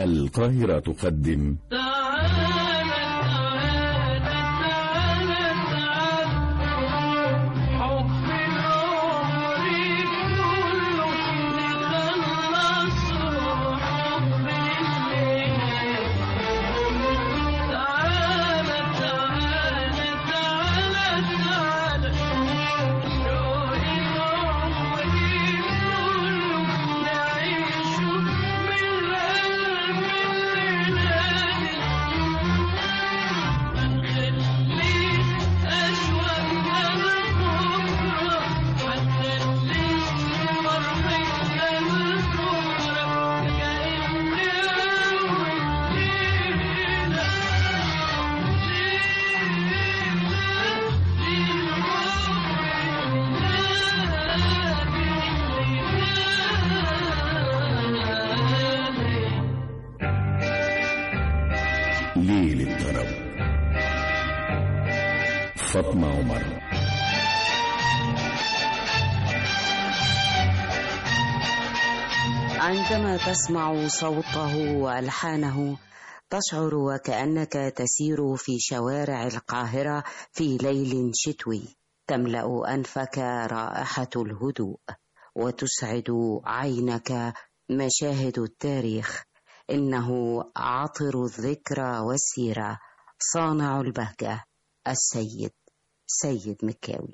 القاهرة تقدم ليل الطرب فاطمة عمر عندما تسمع صوته والحانه تشعر وكانك تسير في شوارع القاهره في ليل شتوي تملا انفك رائحه الهدوء وتسعد عينك مشاهد التاريخ انه عطر الذكرى والسيره صانع البهجه السيد سيد مكاوي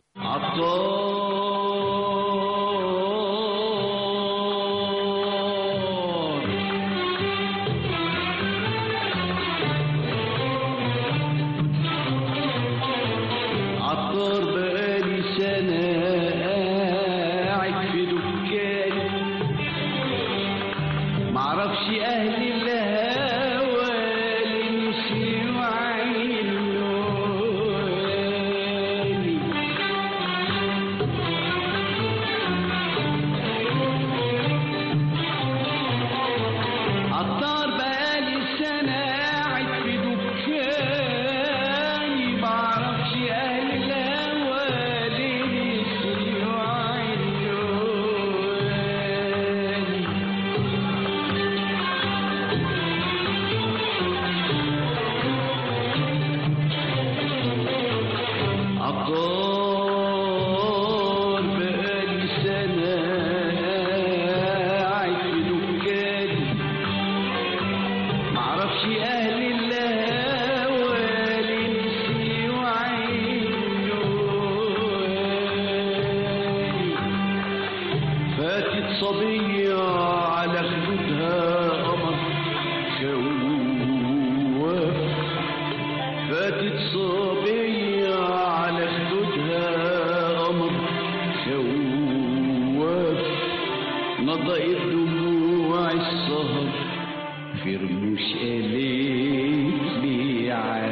عطار بقالي سنة قاعد في دكاني معرفش أهل الهوى لنسي وعينوني عطار بقالي سنة قاعد في دكاني معرفش أهل الهوى لنسي وعينوني عطار بقالي سنة قاعد في دكاني معرفش أهل الهوى لنسي وعينوني فاتت صبية على خدودها قمر شواف فاتت صبية على خدودها قمر شواف نضقت دموع السهر في رموش قالت لي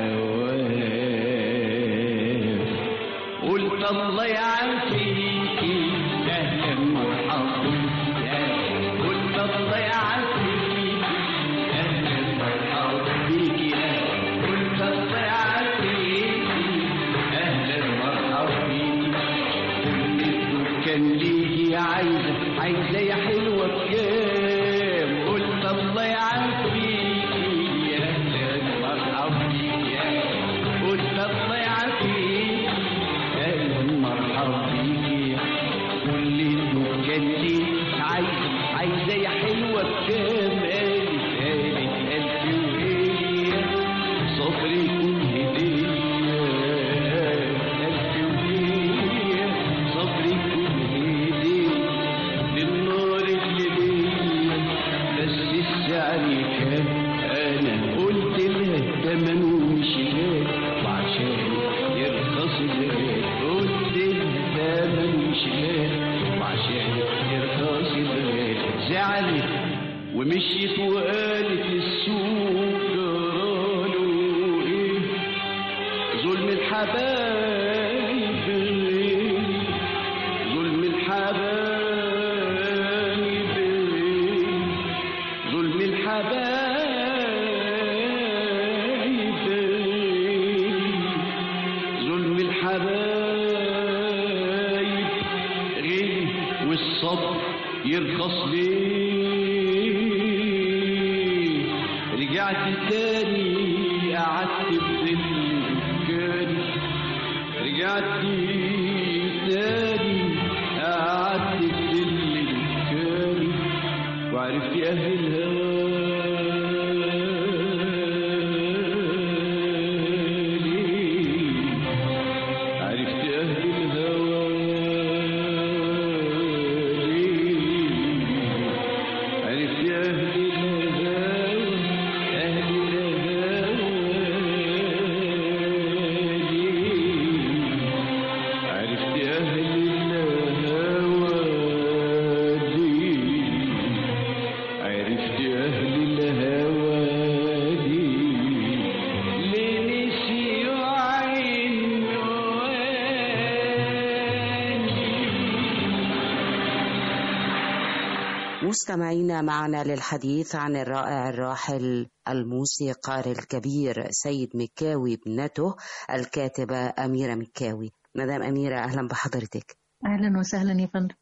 عواف قلت الله يعافيكي اهلا مرحبا يا قلت الله يعافيكي اهلا مرحبا بيكي قلت الله يعافيكي اهلا مرحبا بيكي كل الدكان ليكي عايزه عايزه يا حلوه بكام قلت الله يعافيكي اهلا مرحبا بيكي قلت الله يعافيكي اهلا مرحبا بيكي كل الدكان ليكي عايزه عايزه يا حلوه بكام قالت قالت الف وهي صبري يكون هديه الف وهي صبري يكون هديه للنار اللي بيا بس السعر كان انا قلت لها التمن ومش غالي وعشان يرخص الغالي قلت لها التمن مش غالي وعشان يرخص الغالي زعلت ومشيت وقالت السوق جراله ايه ظلم الحبايب غير ظلم الحبايب غير ظلم الحبايب غير ظلم الحبايب غير والصبر يرخص ليه رجعت تاني قعدت في ظل دكاني رجعت تاني قعدت في ظل دكاني وعرفت أهل الهوى عرفت أهل الهوى عرفت أهل الهوى أهل الهوى عرفت أهل الهوى عرفت أهل الهوى لنسي عين مستمعينا معنا للحديث عن الرائع الراحل الموسيقار الكبير سيد مكاوي ابنته الكاتبة أميرة مكاوي مدام أميرة أهلا بحضرتك اهلا وسهلا يا فندم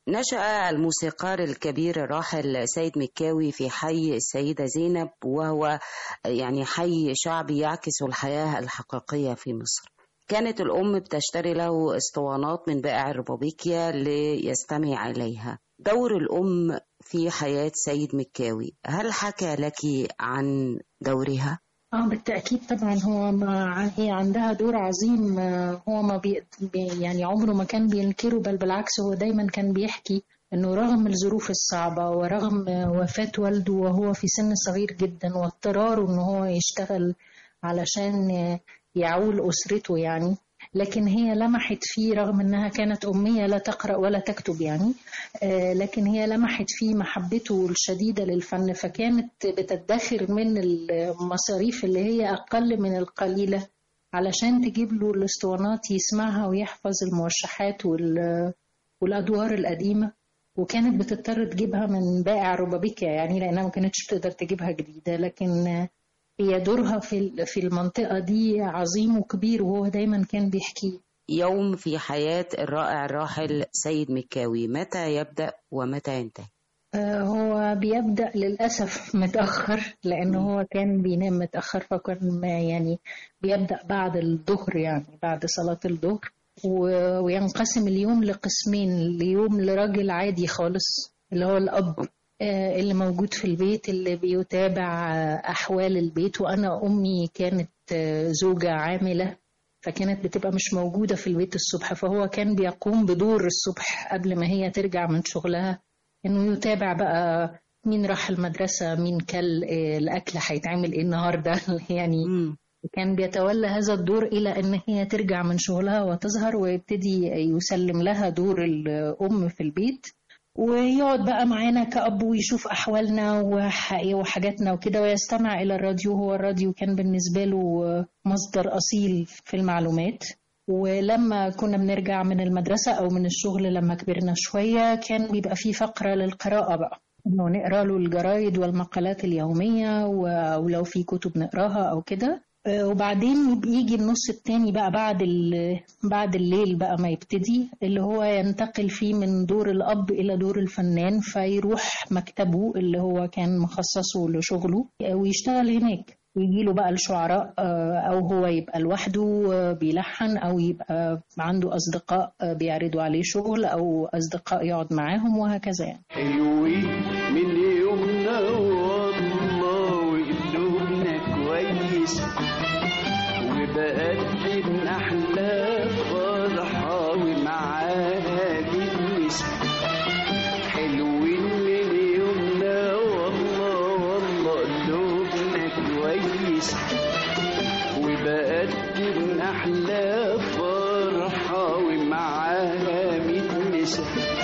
نشأ الموسيقار الكبير الراحل سيد مكاوي في حي السيدة زينب وهو يعني حي شعبي يعكس الحياة الحقيقية في مصر كانت الأم بتشتري له اسطوانات من بائع الربابيكيا ليستمع إليها دور الأم في حياة سيد مكاوي هل حكى لك عن دورها؟ اه بالتاكيد طبعا هو ما هي عندها دور عظيم آه، هو ما بي بي- يعني عمره ما كان بينكره بل بالعكس هو دايما كان بيحكي انه رغم الظروف الصعبه ورغم آه، وفاه والده وهو في سن صغير جدا واضطراره ان هو يشتغل علشان آه، يعول اسرته يعني لكن هي لمحت فيه رغم انها كانت اميه لا تقرا ولا تكتب يعني آه، لكن هي لمحت فيه محبته الشديده للفن فكانت بتدخر من المصاريف اللي هي اقل من القليله علشان تجيب له الاسطوانات يسمعها ويحفظ الموشحات وال- والادوار القديمه وكانت بتضطر تجيبها من بائع ربابيكيا يعني لانها ما كانتش بتقدر تجيبها جديده لكن آه، هي دورها في ال- في المنطقه دي عظيم وكبير وهو دايما كان بيحكيه يوم في حياة الرائع الراحل سيد مكاوي متى يبدأ ومتى ينتهي؟ آه، هو بيبدأ للأسف متأخر لأنه هو كان بينام متأخر فكان ما يعني بيبدأ بعد الظهر يعني بعد صلاة الظهر و- وينقسم اليوم لقسمين ليوم لراجل عادي خالص اللي هو الأب آه، اللي موجود في البيت اللي بيتابع آه، أحوال البيت وأنا أمي كانت آه، زوجة عاملة فكانت بتبقى مش موجودة في البيت الصبح فهو كان بيقوم بدور الصبح قبل ما هي ترجع من شغلها انه يتابع بقى مين راح المدرسة مين كل إيه الأكل هيتعمل إيه النهاردة يعني مم. كان بيتولى هذا الدور إلى أن هي ترجع من شغلها وتظهر ويبتدي يسلم لها دور الأم في البيت ويقعد بقى معانا كأب ويشوف أحوالنا وح- وحاجاتنا وكده ويستمع إلى الراديو هو الراديو كان بالنسبة له مصدر أصيل في المعلومات ولما كنا بنرجع من المدرسة أو من الشغل لما كبرنا شوية كان بيبقى في فقرة للقراءة بقى إنه نقرأ له الجرايد والمقالات اليومية و- ولو في كتب نقراها أو كده آه، وبعدين يجي النص التاني بقى بعد ال- بعد الليل بقى ما يبتدي اللي هو ينتقل فيه من دور الأب إلى دور الفنان فيروح مكتبه اللي هو كان مخصصه لشغله آه، ويشتغل هناك ويجيله بقى الشعراء آه، أو هو يبقى لوحده آه، بيلحن أو يبقى عنده أصدقاء آه، بيعرضوا عليه شغل أو أصدقاء يقعد معاهم وهكذا يعني حلوين من يومنا والله وقلوبنا كويس وبقدم أحلى فرحة ومعاها بنس حلوين من يومنا والله والله قلوبنا كويس وبقدم أحلى فرحة ومعاها متنسة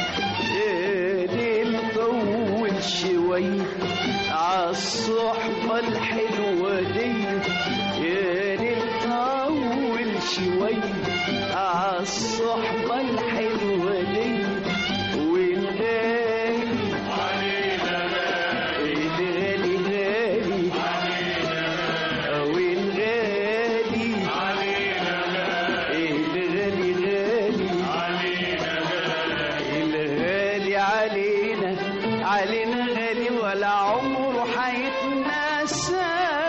ليل طول شوي عالصحبة الحلوة دي يا ليل طول شوي عالصحبة الحلوة دي والغالي الغالي غالي أو الغالي الغالي غالي الغالي علينا علينا غالي ولا عمره حيتنسى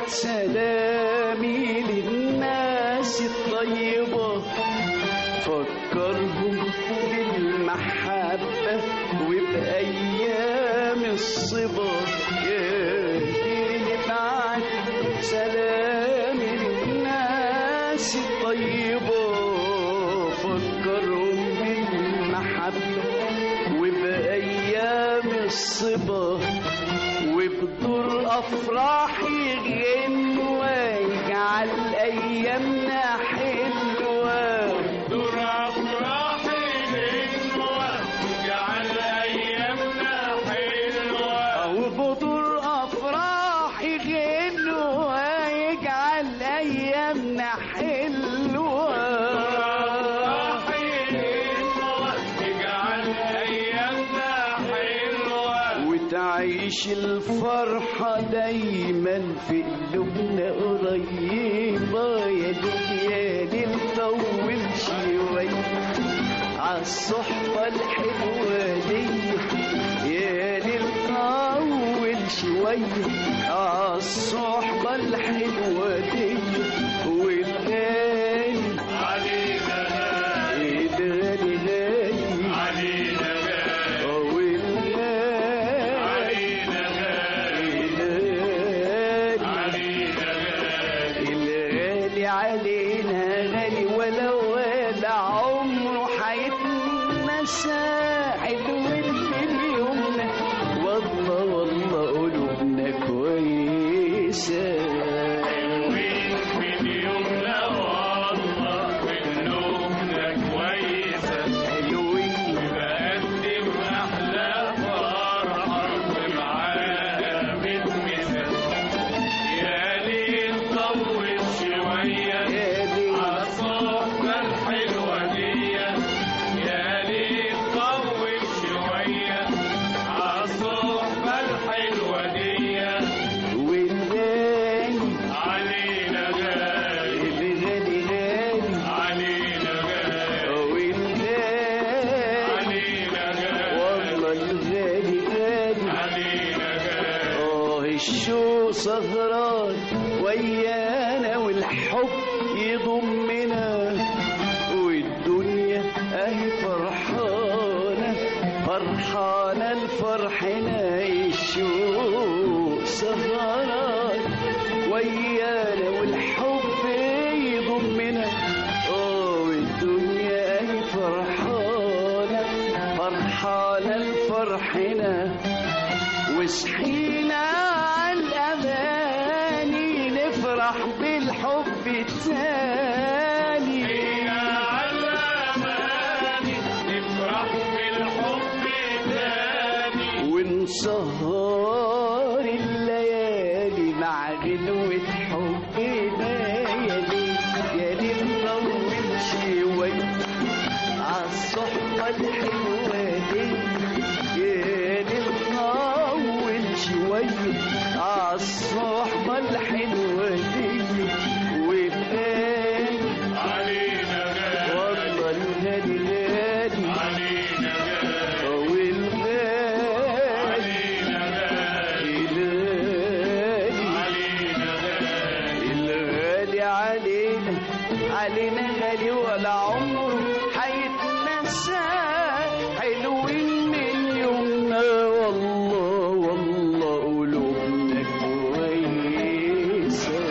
سلامي للناس الطيبة فكرهم بالمحبة وبأيام الصبا يا ليل بعد سلامي للناس الطيبة فكرهم بالمحبة وبأيام الصبا وبدور أفراحي غنوة يجعل أيامنا حلوة دور أفراحي غنوة جعل أيامنا حلوة أو بدور أفراحي غنوة يجعل أيامنا حلوة أفراحي غنوة جعل أيامنا حلوة وتعيش الفرحة دايما في قلوبنا قريبة يا دنيا للطول شوية عالصحبة الحلوة دي يا للطول شوية عالصحبة الحلوة دي والغالي علينا غالي الغالي غالي علينا غالي والغالي علينا غالي الغالي علينا غالي الغالي علينا غالي ولو ولا عمره حيتنسى حلو اللي يومنا والله والله قلوبنا كويسة حلوين من يومنا والله قلوبنا كويسة حلوين بقدم أحلى فرحة ومعاها متمسة يا ليل طول شوية يا ليل عالصحبة الحلوة دي يا ليل طول شوية عالصحبة الحلوة دي والغالي علينا غالي الغالي غالي علينا غالي والغالي علينا غالي والله الغالي غالي علينا غالي آه الشوق سهران ويانا والحب يضمنا والدنيا اهي فرحانة فرحانة الفرحنا الشوق سهران ويانا والحب يضمنا اه والدنيا اهي فرحانة فرحانة الفرحنا وصحينا على الأماني نفرح بالحب التاني فينا على أماني نفرح بالحب تاني ونسهر الليالي مع غنوة حبنا يا ليل يا ليل نطول شوية عالصحبة الحلوة دي يا ليل نطول شوية عالصحبة الحلوة دي والغالي علينا غالي والله الغالي غالي علينا غالي والغالي علينا غالي الغالي علينا غالي الغالي علينا علينا غالي ولا عمره حيتنسى حلوين من يومنا والله والله قلوبنا كويسة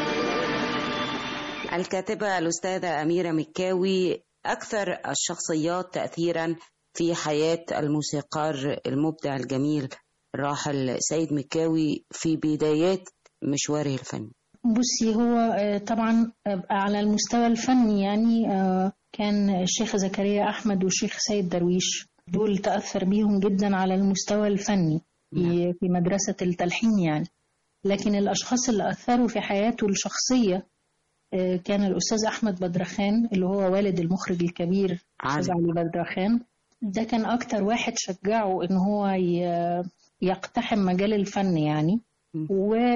الكاتبة الأستاذة أميرة مكاوي أكثر الشخصيات تأثيرا في حياة الموسيقار المبدع الجميل الراحل سيد مكاوي في بدايات مشواره الفني بصي هو آه، طبعا آه، على المستوى الفني يعني آه، كان الشيخ زكريا أحمد والشيخ سيد درويش دول تأثر بيهم جدا على المستوى الفني في في مدرسة التلحين يعني لكن الأشخاص اللي أثروا في حياته الشخصية آه، كان الأستاذ أحمد بدرخان اللي هو والد المخرج الكبير أستاذ علي. علي بدرخان ده كان أكتر واحد شجعه إن هو ي- يقتحم مجال الفن يعني م.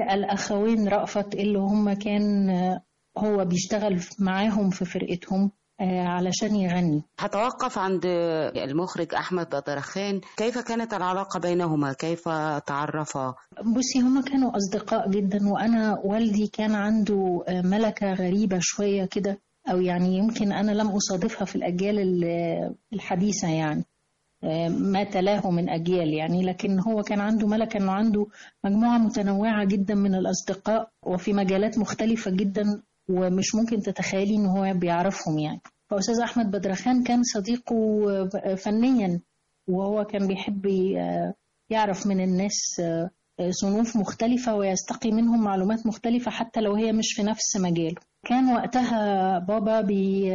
والأخوين رأفت اللي هم كان آه، هو بيشتغل معاهم في فرقتهم آه، علشان يغني هتوقف عند المخرج أحمد بدرخان كيف كانت العلاقة بينهما كيف تعرفا بصي هما كانوا أصدقاء جدا وأنا والدي كان عنده آه، ملكة غريبة شوية كده أو يعني يمكن أنا لم أصادفها في الأجيال ال- الحديثة يعني آه، ما تلاه من أجيال يعني لكن هو كان عنده ملكة أنه عنده مجموعة متنوعة جدا من الأصدقاء وفي مجالات مختلفة جدا ومش ممكن تتخيلي أنه هو بيعرفهم يعني فأستاذ أحمد بدرخان كان صديقه آه، فنيا وهو كان بيحب آه، يعرف من الناس آه، صنوف مختلفة ويستقي منهم معلومات مختلفة حتى لو هي مش في نفس مجاله كان وقتها بابا بي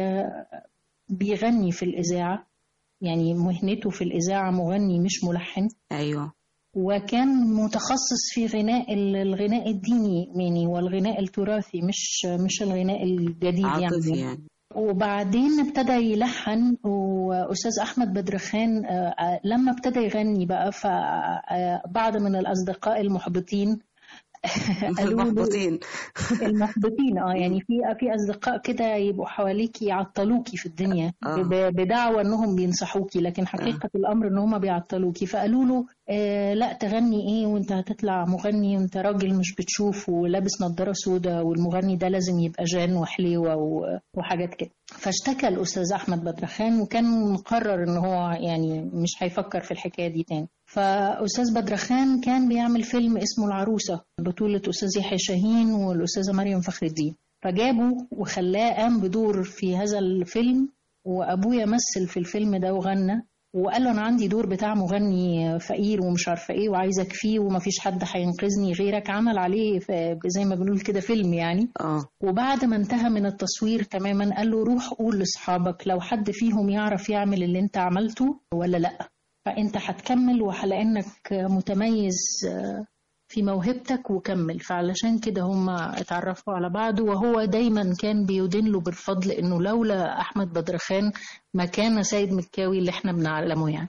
بيغني في الإذاعة يعني مهنته في الإذاعة مغني مش ملحن أيوة وكان متخصص في غناء ال- الغناء الديني يعني والغناء التراثي مش مش الغناء الجديد عاطفي يعني يعني وبعدين ابتدى يلحن واستاذ احمد بدرخان آه، آه، لما ابتدى يغني بقى فبعض من الاصدقاء المحبطين قالوا له المحبطين المحبطين اه يعني في في اصدقاء كده يبقوا حواليكي يعطلوكي في الدنيا آه. ب- بدعوى انهم بينصحوكي لكن حقيقه الامر ان هم بيعطلوكي فقالوا له آه لا تغني ايه وانت هتطلع مغني وانت راجل مش بتشوف ولابس نظاره سودا والمغني ده لازم يبقى جان وحليوه و- وحاجات كده فاشتكى الاستاذ احمد بدرخان وكان مقرر ان هو يعني مش هيفكر في الحكايه دي تاني فاستاذ بدرخان كان بيعمل فيلم اسمه العروسه بطوله استاذ يحيى شاهين والاستاذه مريم فخر الدين فجابه وخلاه قام بدور في هذا الفيلم وابويا مثل في الفيلم ده وغنى وقال له انا عندي دور بتاع مغني فقير ومش عارفه ايه وعايزك فيه ومفيش حد هينقذني غيرك عمل عليه ف- زي ما بنقول كده فيلم يعني اه وبعد ما انتهى من التصوير تماما قال له روح قول لاصحابك لو حد فيهم يعرف يعمل اللي انت عملته ولا لا فانت هتكمل وهلانك متميز آه، في موهبتك وكمل فعلشان كده هم اتعرفوا على بعض وهو دايما كان بيدين له بالفضل انه لولا احمد بدرخان ما كان سيد مكاوي اللي احنا بنعلمه يعني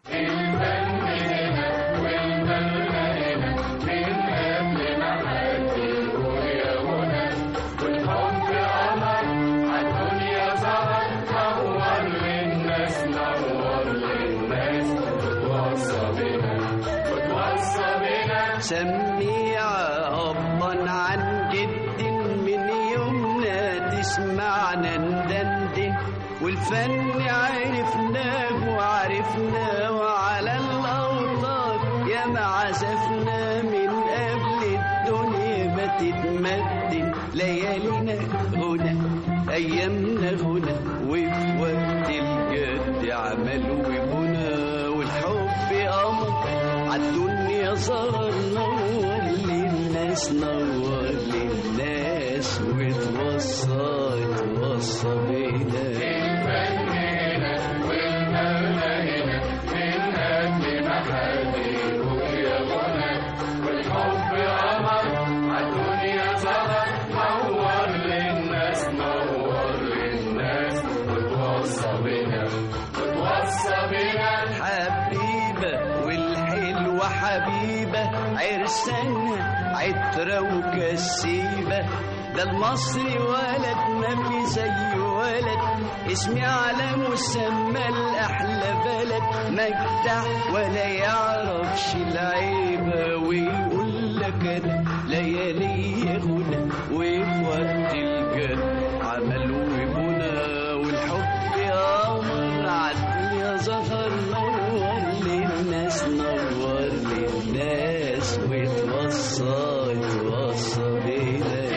سميعة أبا عن جد من يومنا تسمعنا ندندن والفن عرفناه وعرفناه وعلى الأوطان يا ما عزفنا من قبل الدنيا ما تتمدن ليالينا هنا أيامنا هنا وفي وقت الجد عمل وبنا والحب أمر عالدنيا صار نور للناس نور للناس وتوصى توصى بينا حبيبة والحلوة حبيبة عرسانها عترة وكسيبة ده المصري ولد ما في زيه ولد اسمي على مسمى الأحلى بلد مجدع ولا يعرفش العيبة ويقول لك أنا ليالي غنى وفي وقت الجد عمل وبنى والحب أمر عالدنيا ظهر نور للناس نور للناس وتوصى توصى بينا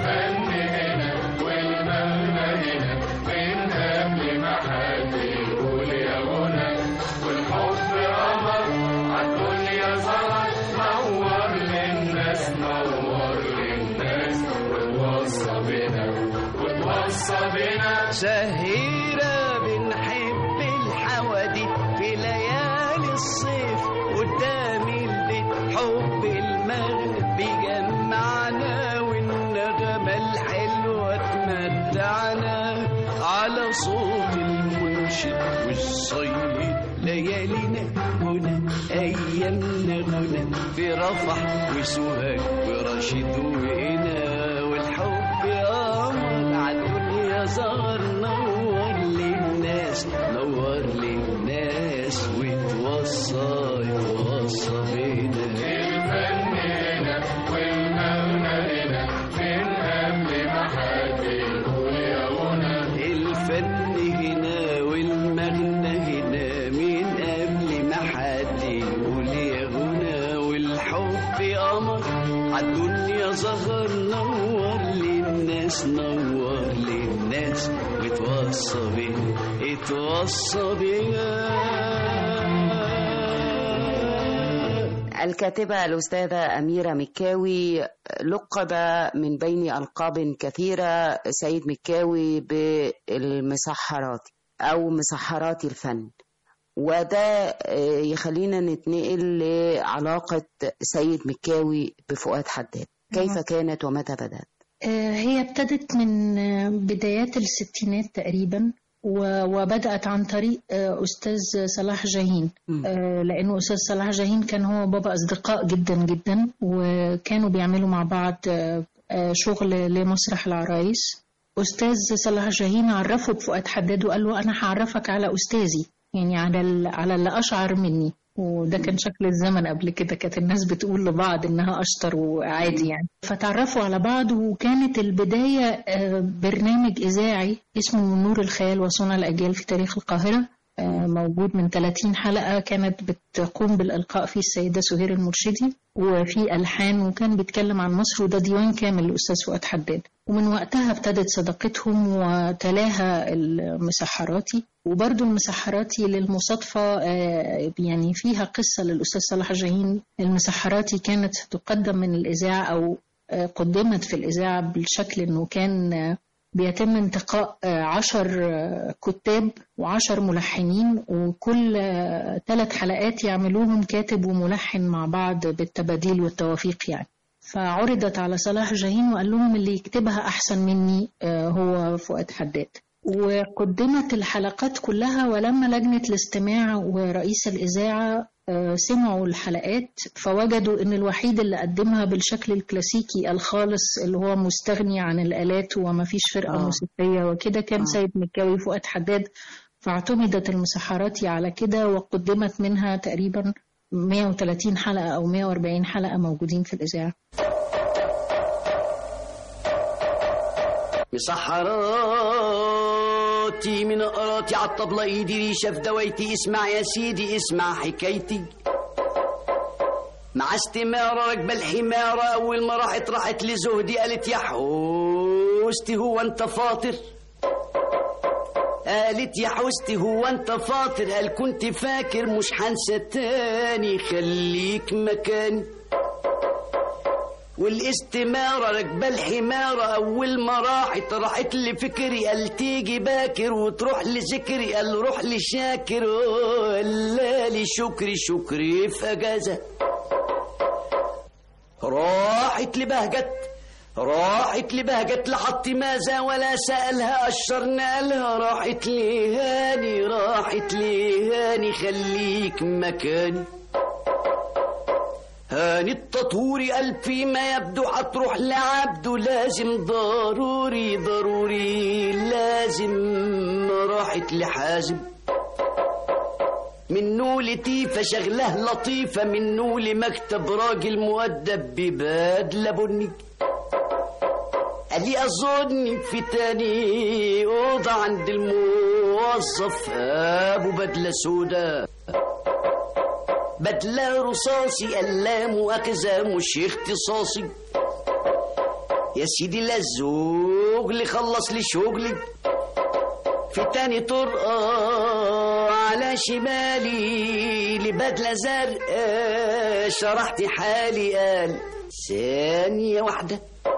سهيرة بنحب الحوادث في ليالي الصيف قدام البيت حب المغرب بيجمعنا والنغمة الحلوة تمتعنا على صوت المنشد والصيد ليالينا هنا أيامنا هنا في رفح وسوهاج ورشيد وهنا والحب أمر عالدنيا صار نور لنا نور للناس نور للناس وتوصى بيها اتوصى بيها الكاتبة الأستاذة أميرة مكاوي لقب من بين ألقاب كثيرة سيد مكاوي بالمسحرات أو مسحرات الفن وده آه، يخلينا نتنقل لعلاقة سيد مكاوي بفؤاد حداد كيف نعم. كانت ومتى بدأت؟ آه، هي ابتدت من آه، بدايات الستينات تقريبا و- وبدأت عن طريق آه، أستاذ صلاح جاهين مم. آه، لأنه أستاذ صلاح جاهين كان هو بابا أصدقاء جدا جدا وكانوا بيعملوا مع بعض آه، آه، شغل لمسرح العرايس أستاذ صلاح جاهين عرفه بفؤاد حداد وقال له أنا هعرفك على أستاذي يعني على ال- على اللي أشعر مني وده كان شكل الزمن قبل كده كانت الناس بتقول لبعض انها اشطر وعادي يعني فتعرفوا على بعض وكانت البدايه آه، برنامج اذاعي اسمه نور الخيال وصنع الاجيال في تاريخ القاهره آه، موجود من 30 حلقه كانت بتقوم بالالقاء فيه السيده سهير المرشدي وفي الحان وكان بيتكلم عن مصر وده ديوان كامل لاستاذ فؤاد حداد ومن وقتها ابتدت صداقتهم وتلاها المسحراتي وبرضو المسحراتي للمصادفة آه، يعني فيها قصة للأستاذ صلاح جاهين المسحراتي كانت تقدم من الإذاعة أو آه، قدمت في الإذاعة بالشكل أنه كان آه، بيتم انتقاء آه، عشر آه، كتاب وعشر ملحنين وكل آه، ثلاث حلقات يعملوهم كاتب وملحن مع بعض بالتباديل والتوافيق يعني فعرضت على صلاح جاهين وقال لهم اللي يكتبها أحسن مني آه، هو فؤاد حداد وقدمت الحلقات كلها ولما لجنة الاستماع ورئيس الإذاعة آه، سمعوا الحلقات فوجدوا ان الوحيد اللي قدمها بالشكل الكلاسيكي الخالص اللي هو مستغني عن الآلات وما فيش فرقة آه. موسيقية وكده كان آه. سيد مكاوي فؤاد حداد فاعتمدت المسحراتي على كده وقدمت منها تقريبا 130 حلقة أو 140 حلقة موجودين في الإذاعة مسحراتي من قراتي عالطبلة ايدي ريشة في دوايتي اسمع يا سيدي اسمع حكايتي مع استمارة راكبة الحمارة أول ما راحت راحت لزهدي قالت يا حوستي هو أنت فاطر قالت يا حوستي هو أنت فاطر قال كنت فاكر مش هنسى تاني خليك مكاني والاستمارة راكبة الحمارة أول ما راحت راحت لي فكري قال تيجي باكر وتروح لذكري قال روح لشاكر ولا لي شكري شكري في أجازة راحت لبهجت راحت لبهجت لحط ماذا ولا سألها أشرنا لها راحت لي هاني راحت لي هاني خليك مكاني هاني التطوري قال فيما يبدو هتروح لعبده لازم ضروري ضروري لازم راحت لحازم منه لطيفة شغله لطيفة منه لمكتب راجل مؤدب ببدلة بني قال لي أظن في تاني أوضة عند الموظف أبو بدلة سودا بدلة رصاصي قال لا مؤاخذة مش اختصاصي يا سيدي لا الزوج اللي خلص لي شغلي في تاني طرقة على شمالي لبدلة زرقاء شرحت حالي قال ثانية واحدة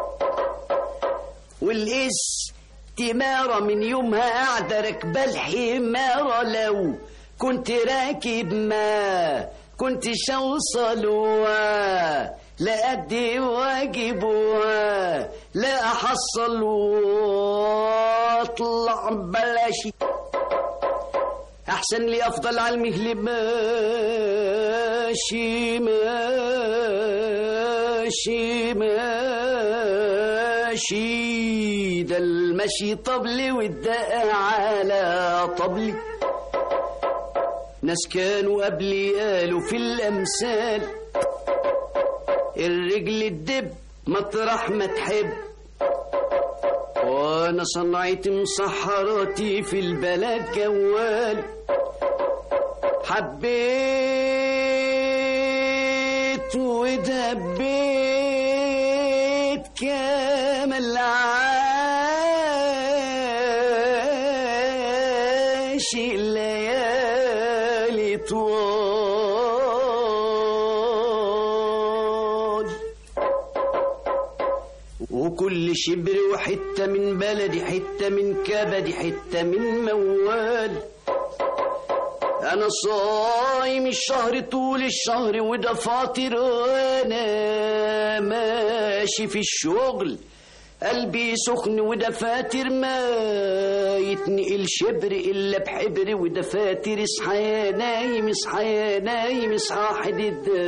والإس تمارة من يومها قاعدة راكبة الحمارة لو كنت راكب ما كنتش اوصل لا أدي واجب لا أحصل وأطلع بلاشي أحسن لي أفضل على المهل ماشي ماشي ماشي ده المشي طبلي والدقة على طبلي ناس كانوا قبلي قالوا في الأمثال الرجل الدب مطرح ما تحب وانا صنعت مسحراتي في البلد جوال حبيت ودبيت كامل عاش الليالي طوال وكل شبر وحتة من بلدي حتة من كبدي حتة من موال أنا صايم الشهر طول الشهر وده فاطر وأنا ماشي في الشغل قلبي سخن ودفاتر ما يتنقل شبر إلا بحبر ودفاتر اصحى يا نايم اصحى يا نايم اصحى حد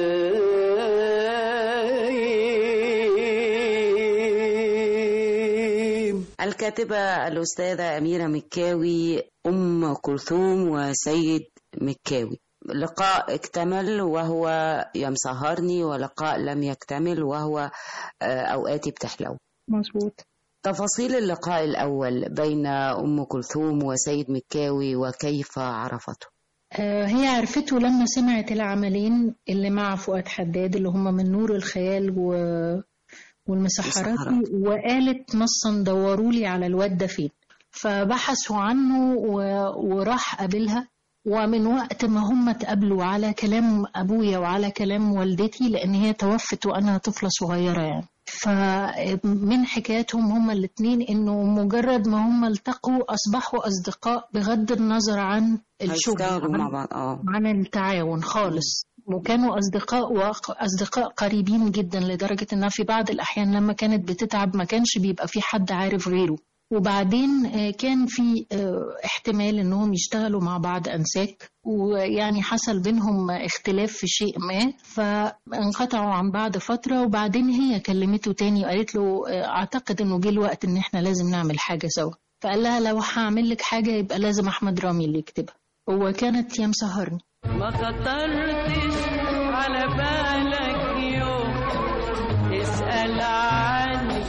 الدايم الكاتبة الأستاذة أميرة مكاوي أم كلثوم وسيد مكاوي لقاء اكتمل وهو يمسهرني ولقاء لم يكتمل وهو آه، أوقاتي بتحلو مظبوط تفاصيل اللقاء الأول بين أم كلثوم وسيد مكاوي وكيف عرفته آه، هي عرفته لما سمعت العملين اللي مع فؤاد حداد اللي هم من نور الخيال و... والمسحراتي مسحراتي. وقالت نصا دوروا لي على الواد ده فين فبحثوا عنه و... وراح قابلها ومن وقت ما هم اتقابلوا على كلام أبويا وعلى كلام والدتي لأن هي توفت وأنا طفلة صغيرة يعني فمن حكاياتهم هما الاتنين انه مجرد ما هما التقوا اصبحوا اصدقاء بغض النظر عن الشغل هيشتغلوا عن- مع بعض اه عن التعاون خالص وكانوا أصدقاء وأصدقاء قريبين جدا لدرجة إنها في بعض الأحيان لما كانت بتتعب ما كانش بيبقى في حد عارف غيره وبعدين آه، كان في آه، احتمال إنهم يشتغلوا مع بعض أنساك ويعني حصل بينهم اختلاف في شيء ما فانقطعوا عن بعض فترة وبعدين هي كلمته تاني وقالت له آه، أعتقد إنه جه الوقت إن إحنا لازم نعمل حاجة سوا فقال لها لو هعمل لك حاجة يبقى لازم أحمد رامي اللي يكتبها وكانت يا مسهرني ما خطرتش على بالك يوم تسأل عني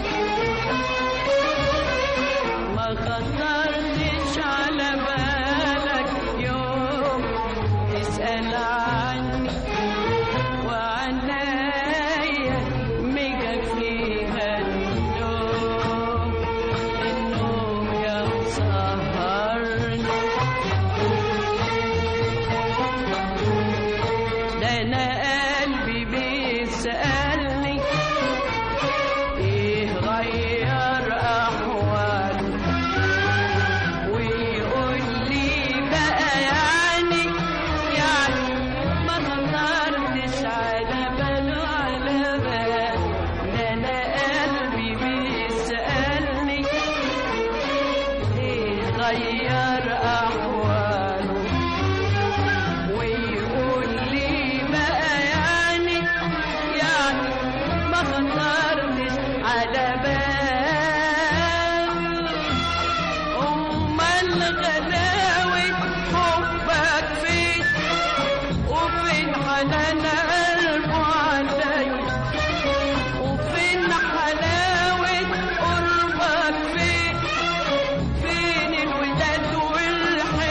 ما خطرتش على بالك يوم تسأل عني وعنايا مجا فيها النوم النوم يا مسهرني ده انا قلبي بيسألني ايه غير احواله ويقول لي بقى يعني يعني ما خطرتش على باله على باله ده انا قلبي بيسألني ايه غير احواله ويقول لي بقى يعني يعني ما خطرتش على بال امال غلاوة حبك فين وفين حنان قلبه عليا وفين حلاوة قربك فين فين الوداد والحنية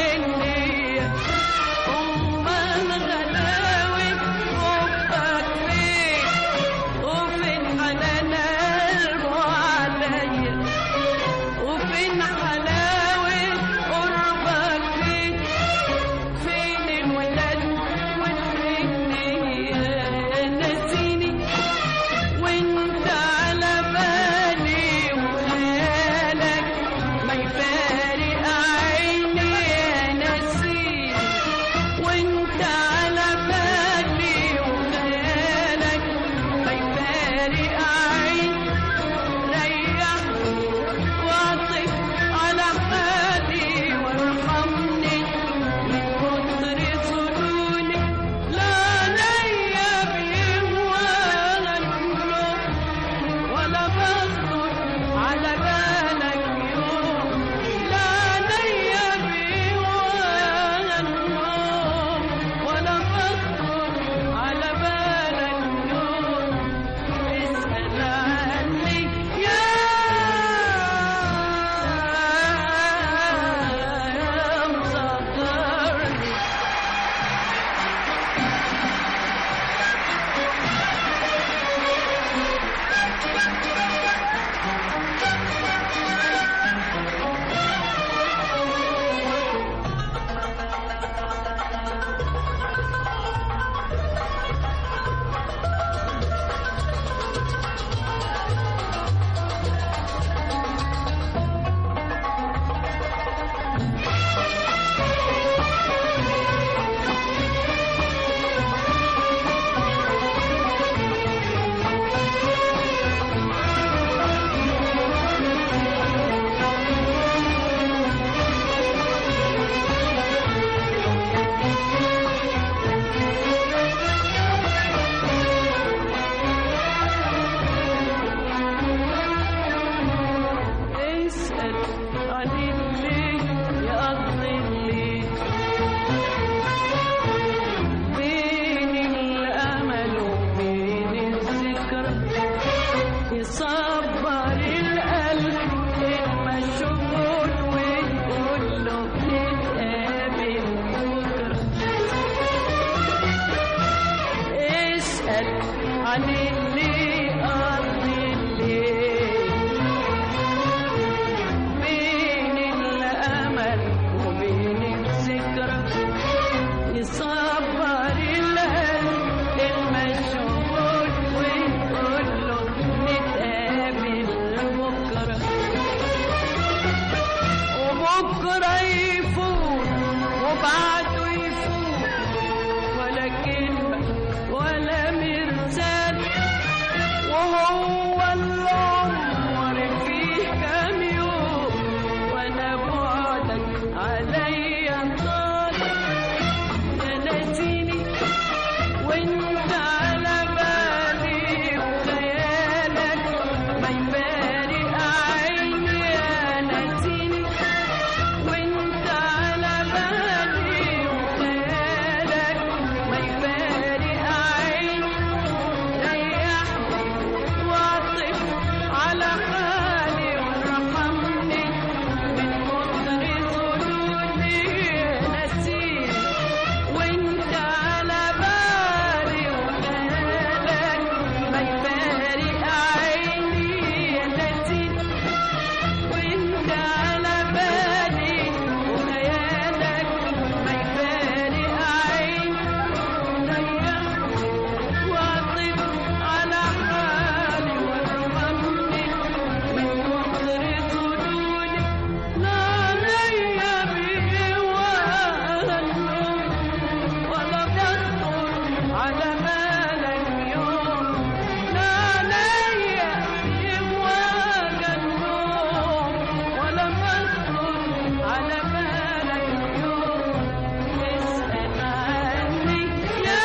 بكرة يفوت وبعده يفوت ولا كلمة ولا مرسال وهو العمر فيه كام يوم وانا بعدك عليا طال يا ناسيني وانت على بالي وخيالك ما يفارق عيني يا ناسيني وانت على بالي وخيالك ما يفارق عيني ريحني واعطف على حالي وارحمني من كتر ظنوني نسيت وانت على بالي وخيالك ما يفارق عيني نسيت وانت على بالي وخيالك ما يفارق عيني ريحني واعطف على حالي وارحمني من كتر ظنوني لا عليا بيه ولا النوم ولا بيخطر على بالك يوم لا عليا بيه ولا النوم ولا بيخطر على بالك يوم اسأل عني يا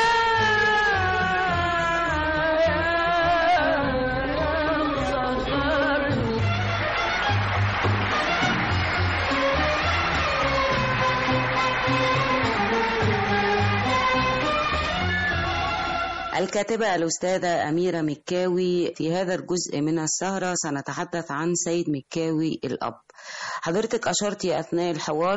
صغرني الكاتبة الأستاذة أميرة مكاوي في هذا الجزء من السهرة سنتحدث عن سيد مكاوي الأب حضرتك أشرتي أثناء الحوار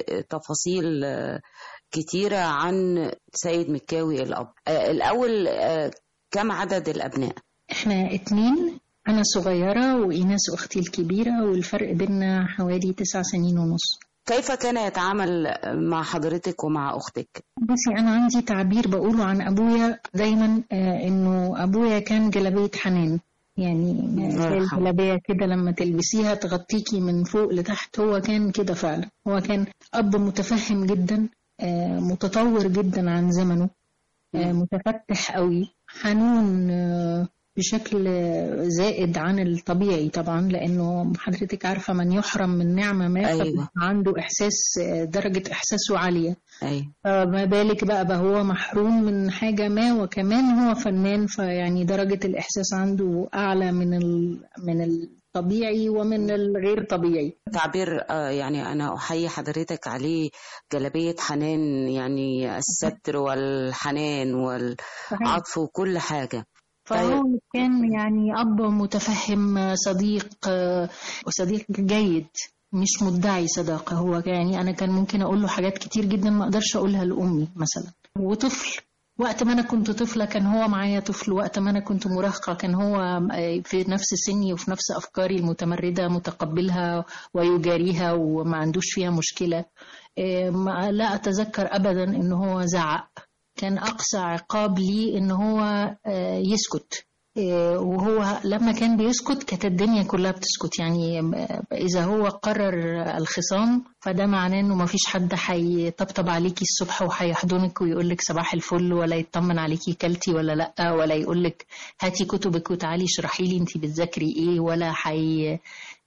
لتفاصيل آه، كتيرة عن سيد مكاوي الأب آه، الأول آه، كم عدد الأبناء؟ احنا اتنين انا صغيرة وايناس اختي الكبيرة والفرق بيننا حوالي تسع سنين ونص كيف كان يتعامل مع حضرتك ومع أختك؟ بصي انا عندي تعبير بقوله عن ابويا دايما آه، انه ابويا كان جلابية حنان يعني الله زي يرحمه. الجلابية كده لما تلبسيها تغطيكي من فوق لتحت هو كان كده فعلا هو كان اب متفهم جدا آه، متطور جدا عن زمنه آه، متفتح قوي حنون آه، بشكل آه، زائد عن الطبيعي طبعا لانه حضرتك عارفه من يحرم من نعمه ما أيوة. فبيبقى عنده احساس آه، درجه احساسه عاليه أي فما بالك بقى بقى هو محروم من حاجة ما وكمان هو فنان فيعني درجة الإحساس عنده أعلى من ال... من الطبيعي ومن الغير طبيعي تعبير آه، يعني أنا أحيي حضرتك عليه جلبية حنان يعني الستر والحنان والعطف وكل حاجة فهو كان يعني أب متفهم صديق آه، وصديق جيد مش مدعي صداقة هو يعني أنا كان ممكن أقول له حاجات كتير جدا ما أقدرش أقولها لأمي مثلا وطفل وقت ما أنا كنت طفلة كان هو معايا طفل وقت ما أنا كنت مراهقة كان هو آه، في نفس سني وفي نفس أفكاري المتمردة متقبلها ويجاريها وما عندوش فيها مشكلة آه، ما- لا أتذكر أبدا إن هو زعق كان أقصى عقاب لي إن هو آه، يسكت آه، وهو لما كان بيسكت كانت الدنيا كلها بتسكت يعني آه، إذا هو قرر الخصام فده معناه إنه مفيش حد هيطبطب عليكي الصبح وهيحضنك ويقولك صباح الفل ولا يطمن عليكي كلتي ولا لأ ولا يقولك هاتي كتبك وتعالي اشرحي لي انتي بتذاكري ايه ولا حي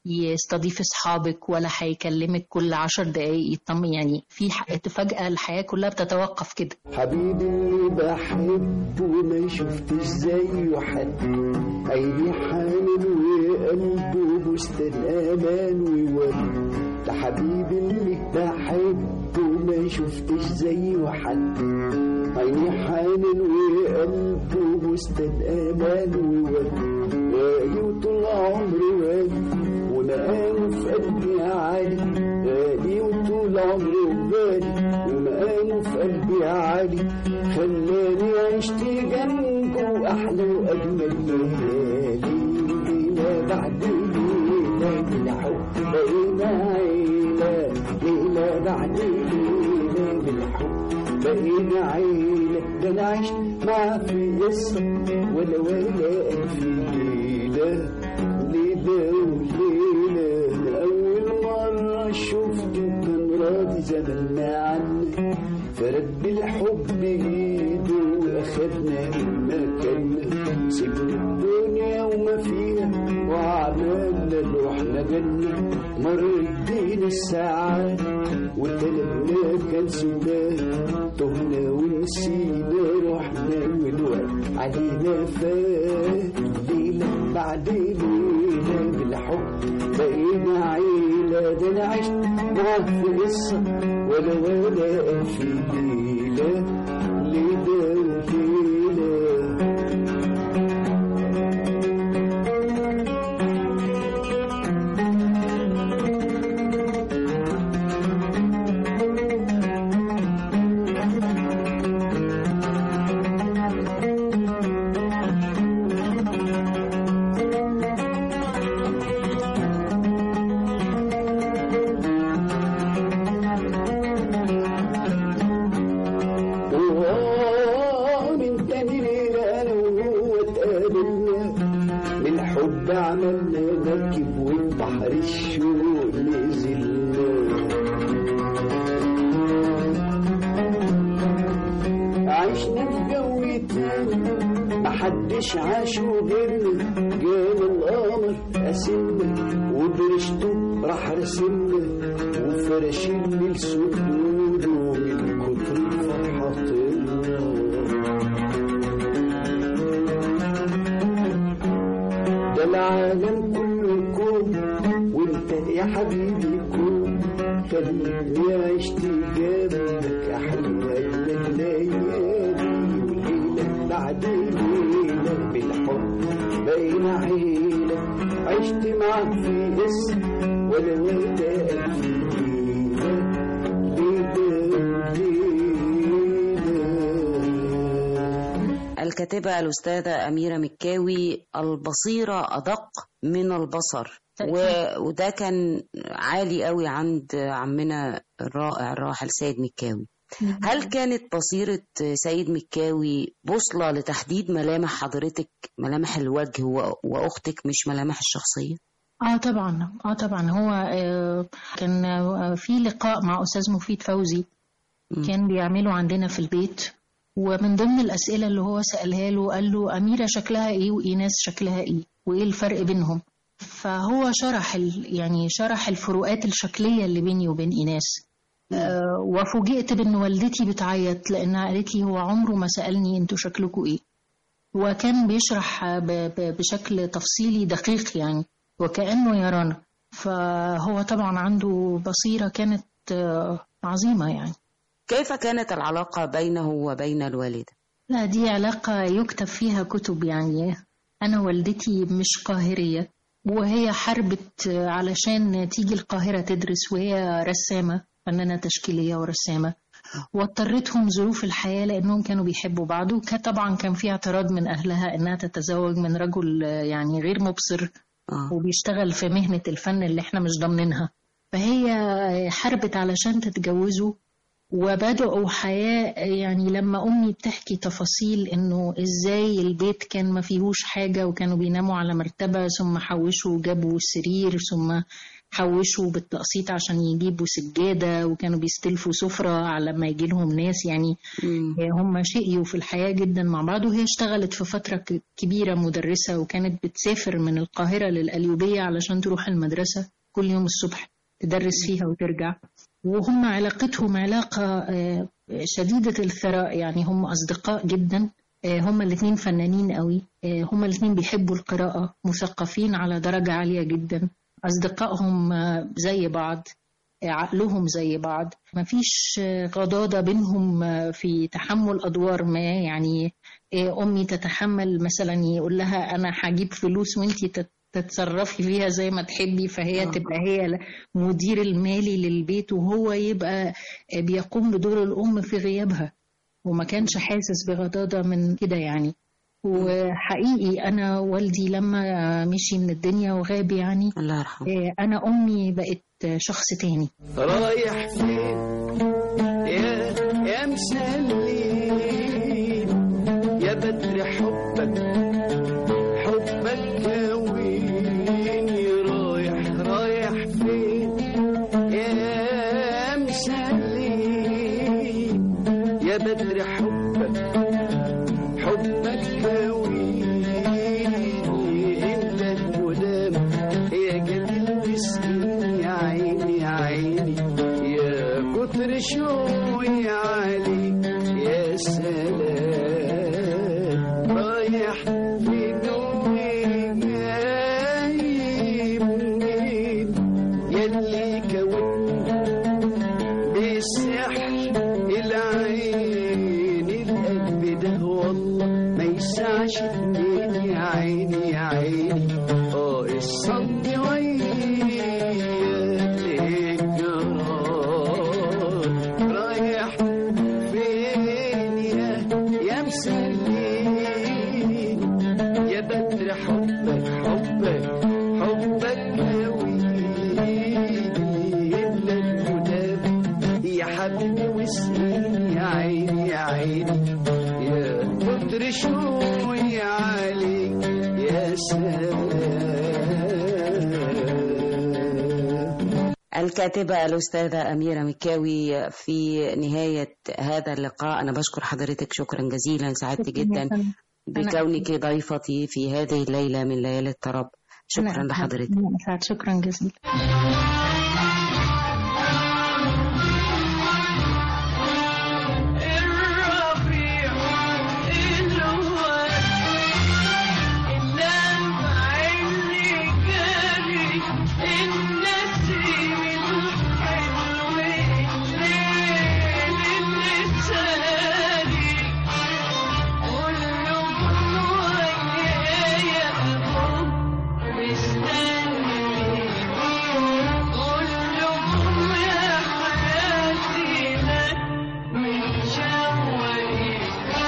يستضيف اصحابك ولا هيكلمك كل عشر دقايق يطمن يعني في ح- فجأة الحياة كلها بتتوقف كده حبيبي اللي بحبه ما شفتش زيه حد عيني حامل وقلبه بستان امان وورد ده حبيبي اللي بحبه ما شفتش زيه حد عيني حامل وقلبه بستان امان وورد غالي وطول عمري غالي ومقامه في قلبي عالي غالي وطول عمري وغالي ومقامه في قلبي عالي خلاني عشت جنبه أحلى وأجمل ليالي ليلة بعد ليلة بالحب بقينا عيلة ليلة بعد ليلة بالحب بقينا عيلة ده أنا عشت معاه في قصة ولا ولا ألف ليلة ليلة وليلة أنا أول مرة شفته بالحب ايده اخدنا مكاننا سيبنا الدنيا وما فيها وعملنا روحنا جنة مرت بينا الساعات وتلقنا كان سودان تهنا ونسينا روحنا والوقت علينا فات ليلة بعد ليلة بالحب بقينا عيلة ده أنا عشت معاه في قصة ولا ولا في ليلة ليلة وليلة ومن تاني ليلة أنا وهو اتقابلنا من حب عملنا مركب والبحر الشوق نزلنا عشنا في جو تاني محدش عاش غيرنا جانا القمر قاسمنا وبرشته راح رسمنا وفرش الليل سجوده من كتر الفرحة طلنا ده العالم كله كون وانت يا حبيبي كون خليني عشت جنبك احلى الليالي وليله بعد ليله بالحب بين عيله عشت معاك في اسم ولا ولا في ليله ليله ليله الكاتبة الأستاذة أميرة مكاوي البصيرة أدق من البصر و... وده كان عالي قوي عند عمنا الرائع الراحل سيد مكاوي هل كانت بصيرة سيد مكاوي بوصلة لتحديد ملامح حضرتك ملامح الوجه و... وأختك مش ملامح الشخصية؟ اه طبعا اه طبعا هو آه كان آه في لقاء مع استاذ مفيد فوزي كان بيعمله عندنا في البيت ومن ضمن الاسئله اللي هو سالها له قال له اميره شكلها ايه وايناس شكلها ايه وايه الفرق بينهم فهو شرح ال يعني شرح الفروقات الشكليه اللي بيني وبين ايناس آه وفوجئت بان والدتي بتعيط لانها قالت لي هو عمره ما سالني انتوا شكلكم ايه وكان بيشرح ب- ب- بشكل تفصيلي دقيق يعني وكأنه يرانا فهو طبعا عنده بصيرة كانت آه، عظيمة يعني كيف كانت العلاقة بينه وبين الوالدة؟ لا دي علاقة يكتب فيها كتب يعني أنا والدتي مش قاهرية وهي حاربت علشان تيجي القاهرة تدرس وهي رسامة فنانة تشكيلية ورسامة واضطرتهم ظروف الحياة لأنهم كانوا بيحبوا بعض وكان طبعا كان في اعتراض من أهلها إنها تتزوج من رجل يعني غير مبصر آه. وبيشتغل في مهنة الفن اللي احنا مش ضامنينها فهي حاربت علشان تتجوزوا وبدأوا حياة يعني لما أمي بتحكي تفاصيل إنه إزاي البيت كان ما فيهوش حاجة وكانوا بيناموا على مرتبة ثم حوشوا وجابوا سرير ثم حوشوا بالتقسيط عشان يجيبوا سجادة وكانوا بيستلفوا سفرة على ما يجي لهم ناس يعني مم. هم شقيوا في الحياة جدا مع بعض وهي اشتغلت في فترة ك- كبيرة مدرسة وكانت بتسافر من القاهرة للقليوبية علشان تروح المدرسة كل يوم الصبح تدرس فيها وترجع وهم علاقتهم علاقة آه، شديدة الثراء يعني هم أصدقاء جدا آه، هم الاثنين فنانين قوي آه، هم الاثنين بيحبوا القراءة مثقفين على درجة عالية جدا أصدقائهم آه، زي بعض آه، عقلهم زي بعض مفيش آه، غضاضة بينهم آه، في تحمل أدوار ما يعني آه، أمي تتحمل مثلا يقول لها أنا هجيب فلوس وأنتي تت- تتصرفي فيها زي ما تحبي فهي تبقى هي مدير المالي للبيت وهو يبقى آه، بيقوم بدور الأم في غيابها وما كانش حاسس بغضاضة من كده يعني وحقيقي أنا والدي لما مشي من الدنيا وغاب يعني الله يرحمه آه، أنا أمي بقت شخص تاني رايح فين يا يا مسلين يا بدر حبك حبك كويني رايح رايح فين يا مسلين يا بدر حبك حبك كويني انت القدام يا جميل مسكين يا عيني يا عيني يا كتر شوقي عليك يا سلام رايح فين وجاي منين يلي كوني بالسحر العين القلب ده والله ما يسعش اتنين يا عيني يا عيني اه الصد وياك الجرار رايح فين يا يا مسلين يا بدر حبك حبك حبك كويني إلا المدام يا حبيبي وسنين يا عيني يا عيني يا كتر شوقي عليك يا سلام الكاتبة الأستاذة أميرة مكاوي في نهاية هذا اللقاء أنا بشكر حضرتك شكرا جزيلا سعدت جدا بكونك ضيفتي في هذه الليلة من ليالي الطرب شكرا لحضرتك سعد شكرا جزيلا الربيع الواد اللمع اللي جاري النسيم الحلو الليل اللي ساري كلهم ويايا هم مستنيين كلهم يا حياتي لك متشوقين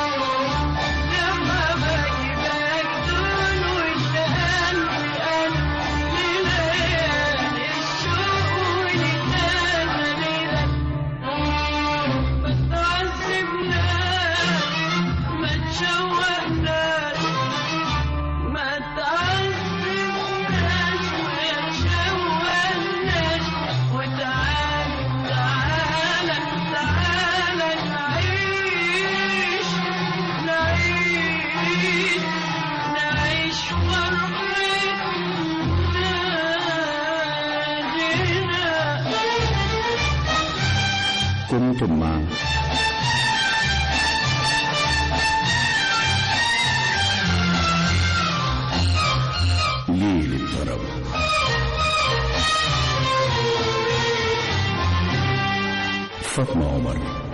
لما بجيبك دول والقلب قلب لليالي الشوق ولتاني لك ما تعذبناش ما تشوقناش ما تعذبناش ولا تشوقناش وتعال تعال تعال نعيش نعيش نعيش فرحتنا كنتم مع ليل الطرب فاطمة عمر